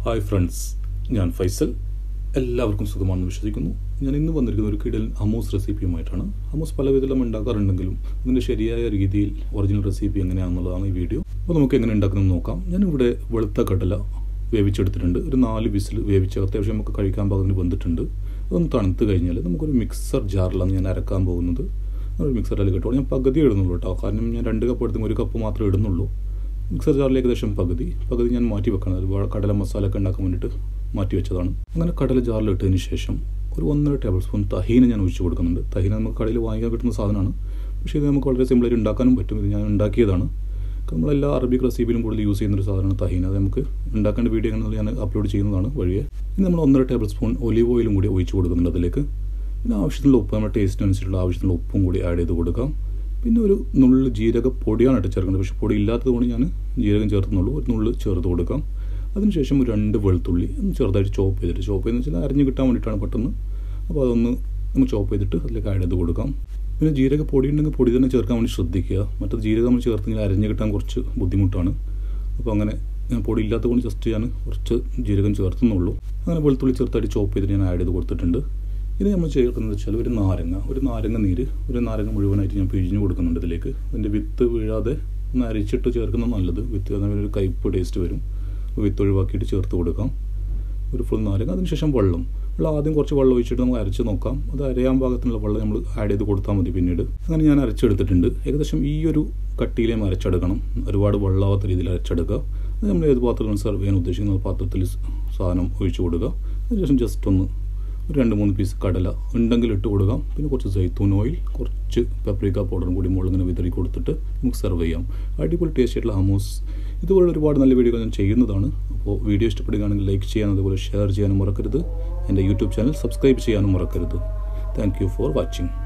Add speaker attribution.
Speaker 1: hi friends ഞാൻ ഫൈസൽ എല്ലാവർക്കും സുഖമാണെന്ന് വിശ്വസിക്കുന്നു ഞാൻ ഇന്ന് വന്നിരിക്കുന്ന ഒരു കിടൽ ഹമൂസ് റെസിപ്പിയുമായിട്ടാണ് ഹമൂസ് പല വിധത്തിലും ഉണ്ടാക്കാറുണ്ടെങ്കിലും ഇതിൻ്റെ ശരിയായ രീതിയിൽ ഒറിജിനൽ റെസിപ്പി എങ്ങനെയാണെന്നുള്ളതാണ് ഈ വീഡിയോ അപ്പോൾ നമുക്ക് എങ്ങനെ ഉണ്ടാക്കുന്നത് നോക്കാം ഞാനിവിടെ വെളുത്ത കടല വേവിച്ചെടുത്തിട്ടുണ്ട് ഒരു നാല് വിസിൽ വേവിച്ച് അത്യാവശ്യം നമുക്ക് കഴിക്കാൻ പാകത്തിന് വന്നിട്ടുണ്ട് അതൊന്ന് തണുത്ത് കഴിഞ്ഞാൽ നമുക്കൊരു മിക്സർ ജാറിലാണ് ഞാൻ അരക്കാൻ പോകുന്നത് ഒരു മിക്സറിൽ കേട്ടോ ഞാൻ പകുതി ഇടുന്നുള്ളൂ കേട്ടോ കാരണം ഞാൻ രണ്ട് കപ്പ് എടുത്തുമ്പോൾ ഒരു കപ്പ് മാത്രമേ ഇടുന്നുള്ളൂ മിക്സർ ജാറിൽ ഏകദേശം പകുതി പകുതി ഞാൻ മാറ്റി വെക്കണം അത് വ- കടല മസാല ഒക്കെ ഉണ്ടാക്കാൻ വേണ്ടിയിട്ട് മാറ്റി വെച്ചതാണ് അങ്ങനെ കടല ജാറിൽ ഇട്ടതിന് ശേഷം ഒരു ഒന്നര ടേബിൾ സ്പൂൺ തഹീന ഞാൻ ഒഴിച്ച് കൊടുക്കുന്നുണ്ട് തഹീന നമുക്ക് കടയിൽ വാങ്ങിക്കാൻ കിട്ടുന്ന സാധനമാണ് പക്ഷേ ഇത് നമുക്ക് വളരെ സിമ്പിളായിട്ട് ഉണ്ടാക്കാനും പറ്റും ഇത് ഞാൻ ഉണ്ടാക്കിയതാണ് നമ്മളെല്ലാ അറബിക് റെസിപ്പിയിലും കൂടുതൽ യൂസ് ചെയ്യുന്ന ഒരു സാധനമാണ് തഹീന അത് നമുക്ക് ഉണ്ടാക്കേണ്ട വീഡിയോ എങ്ങനെ ഞാൻ അപ്ലോഡ് ചെയ്യുന്നതാണ് വഴിയെ ഇനി നമ്മൾ ഒന്നര ടേബിൾ സ്പൂൺ ഒലിവ് ഓയിലും കൂടി ഒഴിച്ച് കൊടുക്കുന്നുണ്ട് അതിലേക്ക് പിന്നെ ആവശ്യത്തിനുള്ള ഉപ്പ് നമ്മുടെ ടേസ്റ്റിനനുസരിച്ചുള്ള ആവശ്യത്തിനുള്ള ഉപ്പും കൂടി ആഡ് ചെയ്ത് കൊടുക്കാം പിന്നെ ഒരു നുള്ളു ജീരക പൊടിയാണ് ഇട്ട് ചേർക്കുന്നത് പക്ഷേ പൊടി ഇല്ലാത്തത് കൊണ്ട് ഞാൻ ജീരകം ചേർത്തുന്നുള്ളൂ ഒരു നുള്ളു ചേർത്ത് കൊടുക്കാം അതിനുശേഷം ഒരു രണ്ട് വെളുത്തുള്ളി ഒന്ന് ചെറുതായിട്ട് ചോപ്പ് ചെയ്തിട്ട് ചോപ്പ് ചെയ്തെന്ന് വെച്ചാൽ അരിഞ്ഞ് കിട്ടാൻ വേണ്ടിയിട്ടാണ് പെട്ടെന്ന് അപ്പോൾ അതൊന്ന് നമ്മൾ ചോപ്പ് ചെയ്തിട്ട് അതിലേക്ക് ആഡ് ചെയ്ത് കൊടുക്കാം പിന്നെ ജീരക പൊടി ഉണ്ടെങ്കിൽ പൊടി തന്നെ ചേർക്കാൻ വേണ്ടി ശ്രദ്ധിക്കുക മറ്റത് ജീരകം നമ്മൾ ചേർത്തെങ്കിൽ അരിഞ്ഞ് കിട്ടാൻ കുറച്ച് ബുദ്ധിമുട്ടാണ് അപ്പോൾ അങ്ങനെ ഞാൻ പൊടി ഇല്ലാത്തത് കൊണ്ട് ജസ്റ്റ് ഞാൻ കുറച്ച് ജീരകം ചേർത്തുന്നുള്ളൂ അങ്ങനെ വെളുത്തുള്ളി ചെറുതായിട്ട് ചോപ്പ് ചെയ്തിട്ട് ഞാൻ ആഡ് ചെയ്ത് കൊടുത്തിട്ടുണ്ട് ഇത് നമ്മൾ ചേർക്കുന്നത് വെച്ചാൽ ഒരു നാരങ്ങ ഒരു നാരങ്ങ നീര് ഒരു നാരങ്ങ മുഴുവനായിട്ട് ഞാൻ പിഴിഞ്ഞ് കൊടുക്കുന്നുണ്ട് ഇതിലേക്ക് അതിൻ്റെ വിത്ത് വീഴാതെ ഒന്ന് അരിച്ചിട്ട് ചേർക്കുന്നത് നല്ലത് വിത്ത് അതിന് ഒരു കയ്പ്പ് ടേസ്റ്റ് വരും അപ്പോൾ വിത്ത് ഒഴിവാക്കിയിട്ട് ചേർത്ത് കൊടുക്കാം ഒരു ഫുൾ നാരങ്ങ അതിനുശേഷം വെള്ളം വെള്ളം ആദ്യം കുറച്ച് വെള്ളം ഒഴിച്ചിട്ട് നമുക്ക് അരച്ച് നോക്കാം അത് അരയാൻ പാകത്തിനുള്ള വെള്ളം നമ്മൾ ആഡ് ചെയ്ത് കൊടുത്താൽ മതി പിന്നീട് അങ്ങനെ ഞാൻ അരച്ചെടുത്തിട്ടുണ്ട് ഏകദേശം ഈ ഒരു കട്ടിയിലേയും അരച്ചെടുക്കണം ഒരുപാട് വെള്ളമാവാത്ത രീതിയിൽ അരച്ചെടുക്കുക അത് നമ്മൾ ഏത് പാത്രത്തിലാണ് സെർവ് ചെയ്യാൻ ഉദ്ദേശിക്കുന്ന പാത്രത്തിൽ സാധനം ഒഴിച്ചു കൊടുക്കുക അതിനുശേഷം ജസ്റ്റ് ഒന്ന് ഒരു രണ്ട് മൂന്ന് പീസ് കടല ഉണ്ടെങ്കിൽ ഇട്ട് കൊടുക്കാം പിന്നെ കുറച്ച് സൈത്തൂൻ ഓയിൽ കുറച്ച് പെപ്രിക്ക പൗഡറും കൂടി മുകളിൽ ഇങ്ങനെ വിതറി കൊടുത്തിട്ട് നമുക്ക് സെർവ് ചെയ്യാം അടിപൊളി ടേസ്റ്റ് ആയിട്ടുള്ള ഹമൂസ് ഇതുപോലെ ഒരുപാട് നല്ല വീഡിയോകൾ ഞാൻ ചെയ്യുന്നതാണ് അപ്പോൾ വീഡിയോ ഇഷ്ടപ്പെടുകയാണെങ്കിൽ ലൈക്ക് ചെയ്യാനും അതുപോലെ ഷെയർ ചെയ്യാനും മറക്കരുത് എൻ്റെ യൂട്യൂബ് ചാനൽ സബ്സ്ക്രൈബ് ചെയ്യാനും മറക്കരുത് താങ്ക് യു ഫോർ വാച്ചിങ്